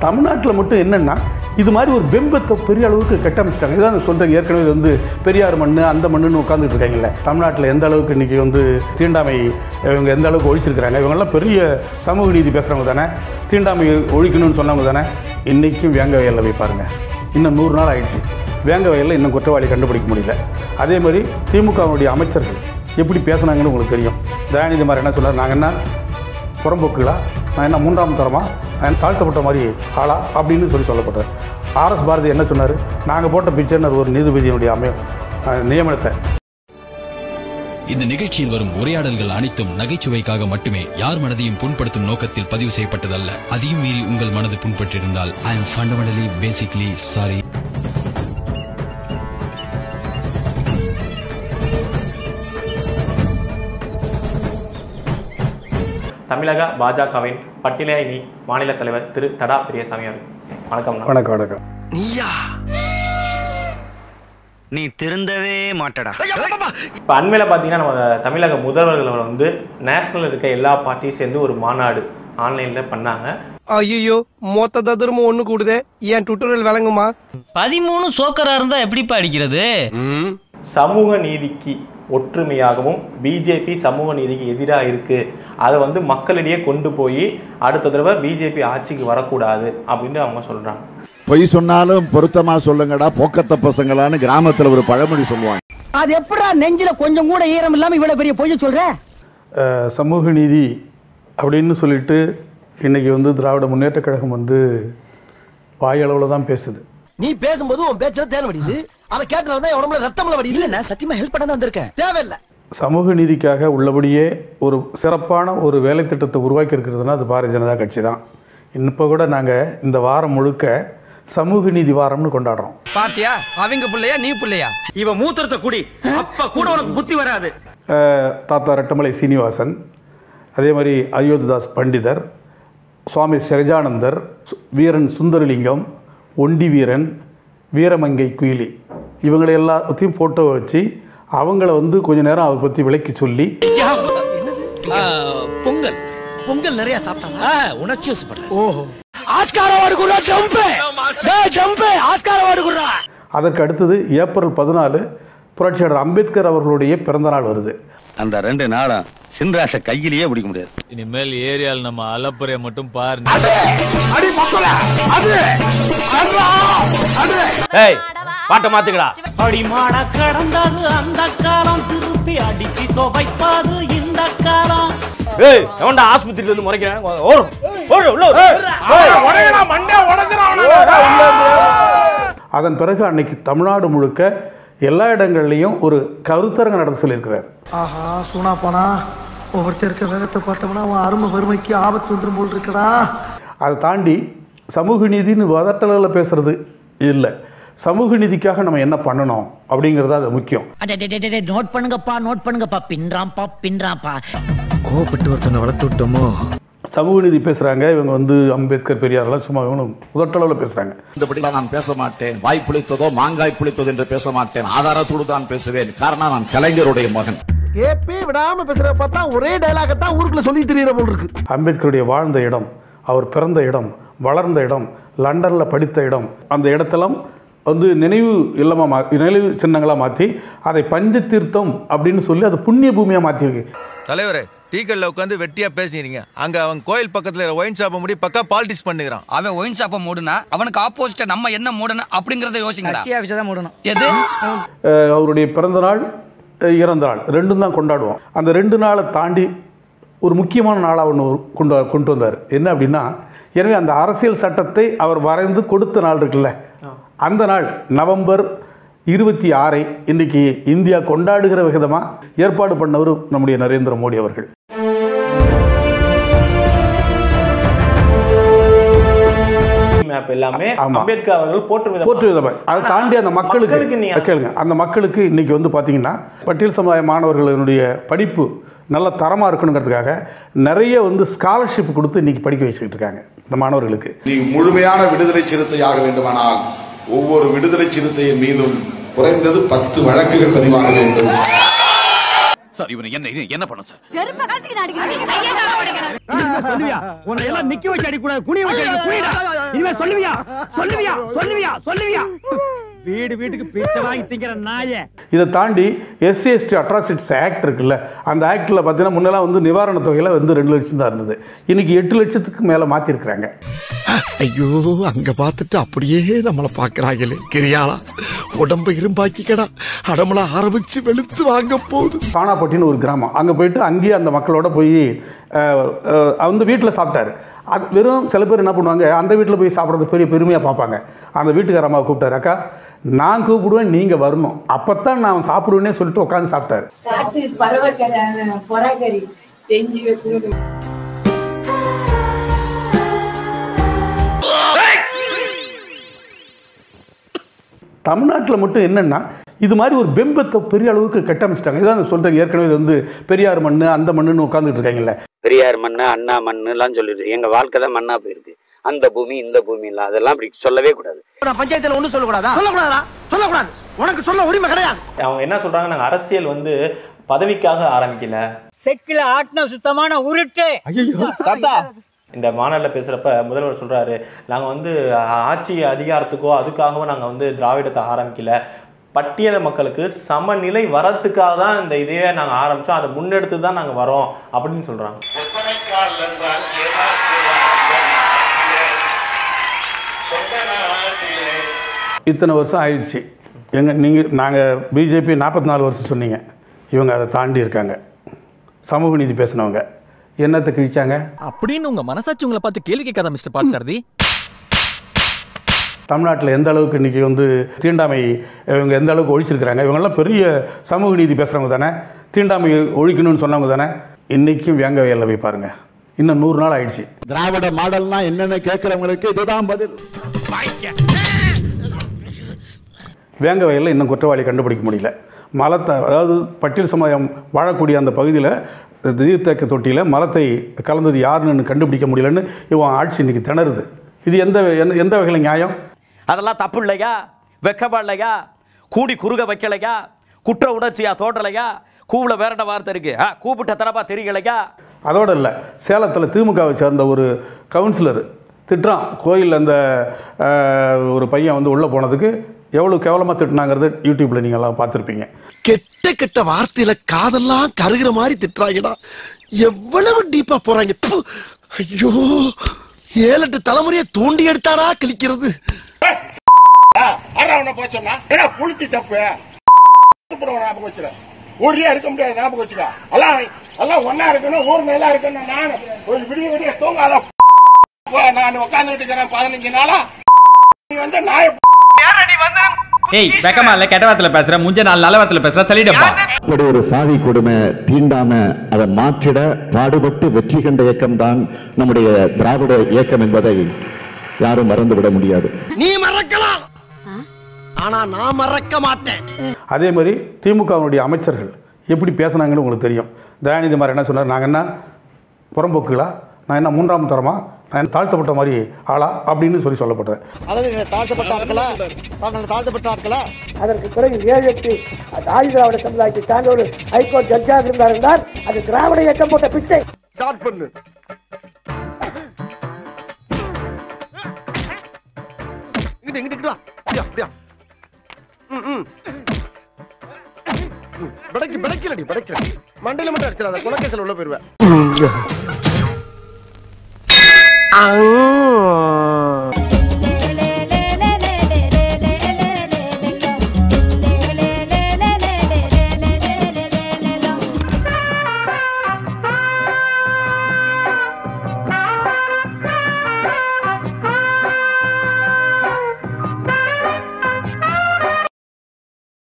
தமிழ்நாட்டில் மட்டும் என்னென்னா இது மாதிரி ஒரு பிம்பத்தை பெரிய அளவுக்கு கட்டமைச்சிட்டாங்க இதான் சொல்கிறேன் ஏற்கனவே இது வந்து பெரியார் மண் அந்த மண்ணுன்னு உட்காந்துட்டு இருக்காங்கல்ல தமிழ்நாட்டில் எந்த அளவுக்கு இன்றைக்கி வந்து தீண்டாமை இவங்க எந்த அளவுக்கு ஒழிச்சிருக்கிறாங்க இவங்கெல்லாம் பெரிய சமூக நீதி பேசுகிறவங்க தானே தீண்டாமை ஒழிக்கணும்னு சொன்னவங்க தானே இன்றைக்கும் வேங்க வயலில் போய் பாருங்கள் இன்னும் நூறு நாள் ஆயிடுச்சு வேங்க வயலில் இன்னும் குற்றவாளி கண்டுபிடிக்க முடியல அதே மாதிரி திமுகவுடைய அமைச்சர்கள் எப்படி பேசுனாங்கன்னு உங்களுக்கு தெரியும் தயாநிதி மாதிரி என்ன சொன்னார் நாங்கள் என்ன புறம்போக்குகளா நான் என்ன மூன்றாம் தரமா நான் தாழ்த்தப்பட்ட மாதிரி ஆளா அப்படின்னு சொல்லி சொல்லப்பட்டார் ஆர்எஸ் பாரதி என்ன சொன்னார் நாங்கள் போட்ட பிச்சைனர் ஒரு நீதிபதியினுடைய அமைய அஹ், நியமனத்தை இந்த நிகழ்ச்சியில் வரும் உரையாடல்கள் அனைத்தும் நகைச்சுவைக்காக மட்டுமே யார் மனதையும் புண்படுத்தும் நோக்கத்தில் பதிவு செய்யப்பட்டதல்ல அதையும் மீறி உங்கள் மனது புண்பட்டிருந்தால் I am fundamentally basically sorry தமிழக பாஜகவின் பட்டியலை அணி மாநில தலைவர் திரு தடா பெரியசாமி அவர்கள் வணக்கம் வணக்கம் வணக்கம் நீயா நீ திருந்தவே மாட்டடா இப்போ அண்மையில் பார்த்தீங்கன்னா நம்ம தமிழக முதல்வர்கள் வந்து நேஷனல் இருக்க எல்லா பார்ட்டியும் சேர்ந்து ஒரு மாநாடு ஆன்லைனில் பண்ணாங்க ஐயோ மொத்த ததுரமும் ஒண்ணு கூடுதே ஏன் டுட்டோரியல் விளங்குமா பதிமூணு சோக்கரா இருந்தா எப்படிப்பா அடிக்கிறது சமூக நீதிக்கு ஒற்றுமையாகவும் பிஜேபி சமூக நீதிக்கு எதிராக இருக்கு அதை வந்து மக்களிடையே கொண்டு போய் அடுத்த தடவை பிஜேபி ஆட்சிக்கு வரக்கூடாது அப்படின்னு அவங்க சொல்றாங்க பொய் சொன்னாலும் பொருத்தமா சொல்லுங்கடா போக்கத்த பசங்களான்னு கிராமத்துல ஒரு பழமொழி சொல்லுவாங்க அது எப்படா நெஞ்சில கொஞ்சம் கூட ஈரம் இல்லாம இவ்வளவு பெரிய பொய்ய சொல்ற அஹ், சமூக நீதி அப்படின்னு சொல்லிட்டு இன்றைக்கி வந்து திராவிட முன்னேற்றக் கழகம் வந்து வாயளவில் தான் பேசுது நீ பேசும்போது உன் பேச்சுல தேன் வடியுது அதை கேட்டனால தான் உடம்புல ரத்தம்ல வடியுது இல்ல நான் சத்தியமா ஹெல்ப் பண்ண வந்திருக்கேன் தேவையில்ல சமூக நீதிக்காக உள்ளபடியே ஒரு சிறப்பான ஒரு வேலை திட்டத்தை உருவாக்கி இருக்கிறதுனா அது பாரதிய ஜனதா கட்சி தான் இப்போ கூட நாங்கள் இந்த வாரம் முழுக்க சமூக நீதி வாரம்னு கொண்டாடுறோம் பாத்தியா அவங்க புள்ளையா நீ புள்ளையா இவன் மூத்திரத்தை குடி அப்ப கூட உனக்கு புத்தி வராது அஹ், தாத்தா ரெட்டமலை சீனிவாசன் அதே மாதிரி அயோத்திதாஸ் பண்டிதர் சுவாமி சகஜானந்தர் சு- வீரன் சுந்தரலிங்கம் ஒண்டி வீரன் வீரமங்கை குயிலி இவங்களை எல்லாத்தையும் ஃபோட்டோ வச்சு அவங்கள வந்து கொஞ்ச நேரம் அதை பற்றி விளக்கி சொல்லி பொங்கல் பொங்கல் நிறைய சாப்பிட்டாங்க உணர்ச்சி வசப்படுறேன் ஓஹோ ஆஸ்கார அவார்டு குடுறா ஜம்ப் டேய் ஜம்ப் ஆஸ்கார அவார்டு குடுறா அதற்கு அடுத்தது ஏப்ரல் பதினாலு புரட்சியாளர் அம்பேத்கர் அவர்களுடைய பிறந்தநாள் வருது அந்த ரெண்டு நாளும் சின்ராச கையிலேயே பிடிக்க முடியாது இனிமேல் ஏரியால நம்ம அலப்புறைய மட்டும் பாரு ஏய் பாட்டை மாத்துக்கடா அடிமான கடந்தது அந்த காலம் திருப்பி அடிச்சு துவைப்பாது இந்த காலம் ஏய் எவன்டா ஆஸ்பத்திரியில இருந்து முறைக்கிறேன் ஓடு ஓடு உள்ள அதன் பிறகு அன்னைக்கு தமிழ்நாடு முழுக்க எல்லா இடங்கள்லையும் ஒரு கருத்தரங்கு நடத்த சொல்லியிருக்கிறார் ஆஹா சூனா போனா ஒவ்வொருத்தர் இருக்க வேகத்தை பார்த்தோம்னா அவன் அருமை வறுமைக்கு ஆபத்து வந்துரும் போல் இருக்கடா அதை தாண்டி சமூக நீதின்னு வதட்டலில் பேசுறது இல்லை சமூக நீதிக்காக நம்ம என்ன பண்ணணும் அப்படிங்கிறது அது முக்கியம் நோட் பண்ணுங்கப்பா நோட் பண்ணுங்கப்பா பின்றாம்பா பின்றாம்பா கோபப்பட்டு ஒருத்தனை வளர்த்து விட்டோமோ சமூக நீதி பேசுகிறாங்க இவங்க வந்து அம்பேத்கர் பெரியாரெல்லாம் சும்மா இவங்களும் உதட்டளவில் பேசுகிறாங்க இந்தபடி நான் பேச மாட்டேன் வாய் புளித்ததோ மாங்காய் புளித்ததோ என்று பேச மாட்டேன் ஆதாரத்தோடு தான் பேசுவேன் காரணம் நான் கலைஞருடைய மகன் கேப்பே விடாம பேசுற பார்த்தா ஒரே டைலாக தான் ஊருக்குள்ள சொல்லி தெரியற போல் இருக்கு அம்பேத்கருடைய வாழ்ந்த இடம் அவர் பிறந்த இடம் வளர்ந்த இடம் லண்டனில் படித்த இடம் அந்த இடத்தெல்லாம் வந்து நினைவு இல்லமாக மா நினைவு சின்னங்களாக மாற்றி அதை பஞ்ச தீர்த்தம் அப்படின்னு சொல்லி அதை புண்ணிய பூமியாக மாற்றிருக்கு தலைவரே டீக்கல்ல உட்காந்து வெட்டியா பேசிக்கிறீங்க அங்க அவன் கோயில் பக்கத்துல ஒயின் ஷாப்பை முடி பக்கா பாலிடிக்ஸ் பண்ணுகிறான் அவன் ஒயின் ஷாப்ப மூடுனா அவனுக்கு ஆப்போசிட்டா நம்ம என்ன மூடணும் அப்படிங்கறத யோசிங்கடா ஆஃபீஸை தான் மூடணும் எது அஹ் அவருடைய பிறந்த நாள் அஹ் இறந்த நாள் ரெண்டும் தான் கொண்டாடுவோம் அந்த ரெண்டு நாளை தாண்டி ஒரு முக்கியமான நாளாக ஒன்று கொண்டு வ- கொண்டு வந்தார் என்ன அப்படின்னா எனவே அந்த அரசியல் சட்டத்தை அவர் வரைந்து கொடுத்த நாள் இருக்குல்ல அந்த நாள் நவம்பர் இருபத்தி ஆறை இன்னைக்கு இந்தியா கொண்டாடுகிற விதமாக ஏற்பாடு பண்ணவர் நம்முடைய நரேந்திர மோடி அவர்கள் மேப் எல்லாமே ஆமா. அம்பேத்கர் அவர்கள் போற்று விதமா- போற்று விதமாக அதை தாண்டி அந்த மக்களுக்கு மக்களுக்கு நீ- கேளுங்க அந்த மக்களுக்கு இன்னைக்கு வந்து பார்த்தீங்கன்னா பட்டியல் சமுதாய மாணவர்களுடைய படிப்பு நல்ல தரமாக இருக்கணுங்கிறதுக்காக நிறைய வந்து ஸ்காலர்ஷிப் கொடுத்து இன்னைக்கு படிக்க வச்சுக்கிட்டு இருக்காங்க இந்த மாணவர்களுக்கு நீ முழுமையான விடுதலை சிறுத்தையாக வேண்டுமானால் ஒவ்வொரு விடுதலை சிறுத்தையின் மீதும் குறைந்தது பத்து வழக்குகள் பதிவாக வேண்டும் சார் இவனை என்ன இது என்ன பண்ண சார் செருப்ப கழட்டி அடிக்கிறேன் சொல்லுவியா உன்னை எல்லாம் நிக்க வச்சு அடிக்கூடாது குனிய வச்சு அடி குனிடா இனிமே சொல்லுவியா சொல்லுவியா சொல்லுவியா சொல்லுவியா வீடு வீட்டுக்கு பிச்சை வாங்கி திங்கிற நாயே இதை தாண்டி எஸ்சி எஸ்டி அட்ராசிட்டிஸ் ஆக்ட் இருக்குல்ல அந்த ஆக்டில் பார்த்தீங்கன்னா முன்னெல்லாம் வந்து நிவாரணத் தொகையில் வந்து ரெண்டு லட்சம் தான் இருந்தது இன்னைக்கு எட்டு லட்சத்துக்கு மேலே மாற்றிருக்கிறாங்க ஐயோ அங்க பார்த்துட்டு அப்படியே நம்மள பாக்குறாங்களே கிரியாளா உடம்ப இரும்பாக்கிக்கடா அடமல ஆரம்பிச்சு வெளுத்து வாங்க போகுது சாணாப்பட்டின்னு ஒரு கிராமம் அங்கே போயிட்டு அங்கேயே அந்த மக்களோட போய் அஹ், அஹ், வந்து வீட்டில் சாப்பிட்டாரு அது வெறும் சில பேர் என்ன பண்ணுவாங்க அந்த வீட்டில் போய் சாப்பிட்றது பெரிய பெருமையாக பார்ப்பாங்க அந்த வீட்டுக்கார அம்மாவை கூப்பிட்டாரு அக்கா நான் கூப்பிடுவேன் நீங்கள் வரணும் அப்போ நான் சாப்பிடுவேன்னே சொல்லிட்டு உட்காந்து சாப்பிட்டாரு காட்டு பரவக்கரை பொறாக்கறி செஞ்சு வைக்கணும் தமிழ்நாட்டில் மட்டும் என்னென்னா இது மாதிரி ஒரு பிம்பத்தை பெரிய அளவுக்கு கட்டமைச்சிட்டாங்க இதான் சொல்கிறேன் ஏற்கனவே இது வந்து பெரியார் மண் அந்த மண்ணுன்னு உட்காந்துட்டு இருக்காங்கல்ல பெரியார் மண்ணு அண்ணா மண்ணுலாம் சொல்லிட்டு எங்க வாழ்க்கை தான் மண்ணா போயிருக்கு அந்த பூமி இந்த பூமி இல்ல அதெல்லாம் அப்படி சொல்லவே கூடாது பஞ்சாயத்துல ஒண்ணு சொல்லக்கூடாதா சொல்லக்கூடாதா சொல்லக்கூடாது உனக்கு சொல்ல உரிமை கிடையாது அவங்க என்ன சொல்றாங்க நாங்க அரசியல் வந்து பதவிக்காக ஆரம்பிக்கல செக்கில ஆட்டின சுத்தமான உருட்டு இந்த மாநாட்டில் பேசுகிறப்ப முதல்வர் சொல்கிறாரு நாங்கள் வந்து ஆட்சி அதிகாரத்துக்கோ அதுக்காகவோ நாங்கள் வந்து திராவிடத்தை ஆரம்பிக்கல பட்டியல மக்களுக்கு சமநிலை வரத்துக்காக தான் இந்த இதையே நாங்கள் ஆரம்பித்தோம் அதை முன்னெடுத்து தான் நாங்கள் வரோம் அப்படின்னு சொல்கிறாங்க இத்தனை வருஷம் ஆயிடுச்சு எங்கள் நீங்கள் நாங்கள் பிஜேபி நாற்பத்தி நாலு வருஷம் சொன்னீங்க இவங்க அதை தாண்டி இருக்காங்க சமூக நீதி பேசினவங்க என்னத்தை கிழிச்சாங்க அப்படின்னு உங்க மனசாட்சி உங்களை பார்த்து கேள்வி கேட்காத மிஸ்டர் பார்த்தசாரதி தமிழ்நாட்டில் எந்த அளவுக்கு இன்றைக்கி வந்து தீண்டாமை இவங்க எந்த அளவுக்கு ஒழிச்சிருக்கிறாங்க இவங்கெல்லாம் பெரிய சமூக நீதி பேசுகிறவங்க தானே தீண்டாமை ஒழிக்கணும்னு சொன்னவங்க தானே இன்றைக்கும் வேங்க வயலில் போய் பாருங்கள் இன்னும் நூறு நாள் ஆயிடுச்சு திராவிட மாடல்னா என்னன்னு கேட்கிறவங்களுக்கு இதுதான் பதில் வேங்க வயலில் இன்னும் குற்றவாளி கண்டுபிடிக்க முடியல மலத்தை அதாவது பட்டியல் சமுதாயம் வாழக்கூடிய அந்த பகுதியில் நீர்த்தேக்க தொட்டியில் மலத்தை கலந்தது யாருன்னு கண்டுபிடிக்க முடியலன்னு இவன் ஆட்சி இன்னைக்கு திணறுது இது எந்த எந்த- எந்த வகையில் நியாயம் அதெல்லாம் தப்பு இல்லையா வெக்கப்படலையா கூடி குறுக வைக்கலையா குற்ற உணர்ச்சியா தோன்றலையா கூவுல வேற என்ன வார்த்தை இருக்கு ஆ, கூப்பிட்ட தரப்பா தெரியலையா அதோட இல்லை சேலத்தில் திமுகவை சேர்ந்த ஒரு கவுன்சிலர் திட்டுறான் கோயிலில் அந்த அஹ், ஒரு பையன் வந்து உள்ளே போனதுக்கு எவ்வளோ கேவலமாக திட்டினாங்கிறது யூடியூப்பில் நீங்கள் எல்லாம் பார்த்துருப்பீங்க கெட்ட கெட்ட வார்த்தையில காதெல்லாம் கருகிற மாதிரி திட்டுறாங்கடா எவ்வளவு டீப்பா போறாங்க ப்பு. ஐயோ ஏழு எட்டு தலைமுறையை தோண்டி எடுத்தாடா கிழிக்கிறது அரை போய் சொன்னா ஏன்னா புளிச்சு தப்பு கூப்பிடுவோம் ஞாபகம் வச்சுக்க ஊர்லயே இருக்க முடியாது ஞாபகம் வச்சுக்க எல்லாம் எல்லாம் ஒன்னா இருக்கணும் ஊர் நல்லா இருக்கணும் நான் ஒரு விடிய விடிய தூங்காத நான் உட்காந்துட்டு இருக்கிறேன் பதினஞ்சு நாளா நீ வந்து நாய ஏய் வெக்கமா இல்ல கெட்ட வார்த்தையில பேசுற முஞ்ச நாலு நல்ல வார்த்தையில பேசுற சொல்லிடுப்பா அப்படி ஒரு சாதி கொடுமை தீண்டாம அதை மாற்றிட பாடுபட்டு வெற்றி கண்ட இயக்கம் தான் நம்முடைய திராவிட இயக்கம் என்பதை யாரும் மறந்துவிட முடியாது நீ மறக்கலாம் ஆனா நான் மறக்க மாட்டேன் அதே மாதிரி திமுகவினுடைய அமைச்சர்கள் எப்படி பேசுனாங்கன்னு உங்களுக்கு தெரியும் தயாநிதி மாதிரி என்ன சொன்னார் நாங்கள் என்ன புறம்போக்குகளா நான் என்ன மூன்றாம் தரமா நான் என்ன தாழ்த்தப்பட்ட மாதிரி ஆளா அப்படின்னு சொல்லி சொல்லப்படுறேன் அதாவது தாழ்த்தப்பட்ட ஆட்களா தாங்கள் தாழ்த்தப்பட்ட ஆட்களா அதற்கு பிறகு ஏழு எட்டு ஆதி திராவிட சமுதாயத்தை சார்ந்த ஒரு ஹைகோர்ட் ஜட்ஜாக இருந்தார் என்றால் அது திராவிட இயக்கம் போட்ட பிச்சை ஸ்டார்ட் பண்ணு இங்கிட்டு இங்கிட்டு இங்கிட்டு வா அப்படியா அப்படியா ம் ம் படைக்கு படைக்கலடி படைக்கல மண்டையில மட்டும் அடிச்சிடாத குலக்கேசல் உள்ள போயிருவேன்